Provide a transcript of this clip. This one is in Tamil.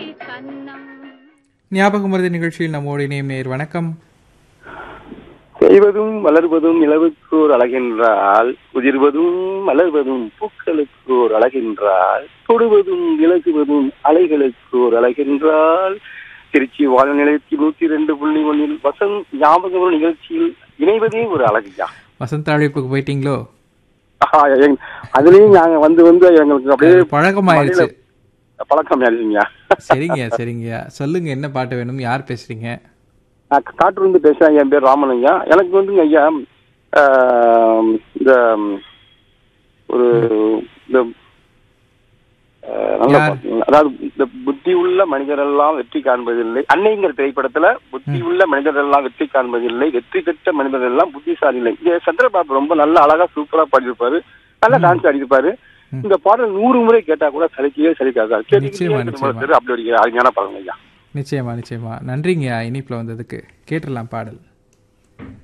கன்னம் ஞாபகம் மருதி நிகழ்ச்சியில் நம்மோடு இணையும் நேர் வணக்கம் செய்வதும் வளர்வதும் நிலவுக்கு ஒரு அழகென்றால் உதிர்வதும் மலர்வதும் பூக்களுக்கு ஒரு அழகென்றால் தொடுவதும் விலகுவதும் அலைகளுக்கு ஒரு அழகென்றால் திருச்சி வானொலி நிலையத்தில் நூத்தி ரெண்டு புள்ளி ஒன்றில் வசந்த் ஞாபகம் ஒரு நிகழ்ச்சியில் இணைவதே ஒரு அழகுயா வசந்த அழைப்புக்கு போயிட்டீங்களோ ஆஹா, எங்க- அதுலயும் நாங்க வந்து வந்து எங்களுக்கு அப்படியே அது பழக்கமாயிருச்சு பழக்கம் ஆயிடுச்சுங்க சரிங்க சரிங்க சொல்லுங்க என்ன பாட்டு வேணும் யார் பேசுறீங்க நான் காட்டு இருந்து பேசுறேன் என் பேர் ராமன் ஐயா எனக்கு வந்துங்க ஐயா ஆஹ், இந்த ம், ஒரு இந்த ஆஹ், நல்ல யார்? பாட்டுங்க. அதாவது இந்த புத்தி உள்ள மனிதரெல்லாம் வெற்றி காண்பதில்லை அன்னைங்கிற திரைப்படத்துல புத்தி உள்ள மனிதரெல்லாம் வெற்றி காண்பதில்லை வெற்றி பெற்ற மனிதரெல்லாம் புத்திசாலி இல்லை இங்க சந்திரபாபு ரொம்ப நல்ல அழகா சூப்பரா பாடியிருப்பாரு நல்லா டான்ஸ் ஆடிருப்பாரு இந்த பாடல் நூறு முறை கேட்டா கூட சலிக்கவே சலிக்காது நிச்சயமா, கேட்டுக்கிட்டே நிச்சயமா. திரும்ப அப்படி ஒரு அருமையான பாடல் ஐயா நிச்சயமா நிச்சயமா நன்றிங்க இனிப்புல வந்ததுக்கு கேட்டுடலாம் பாடல்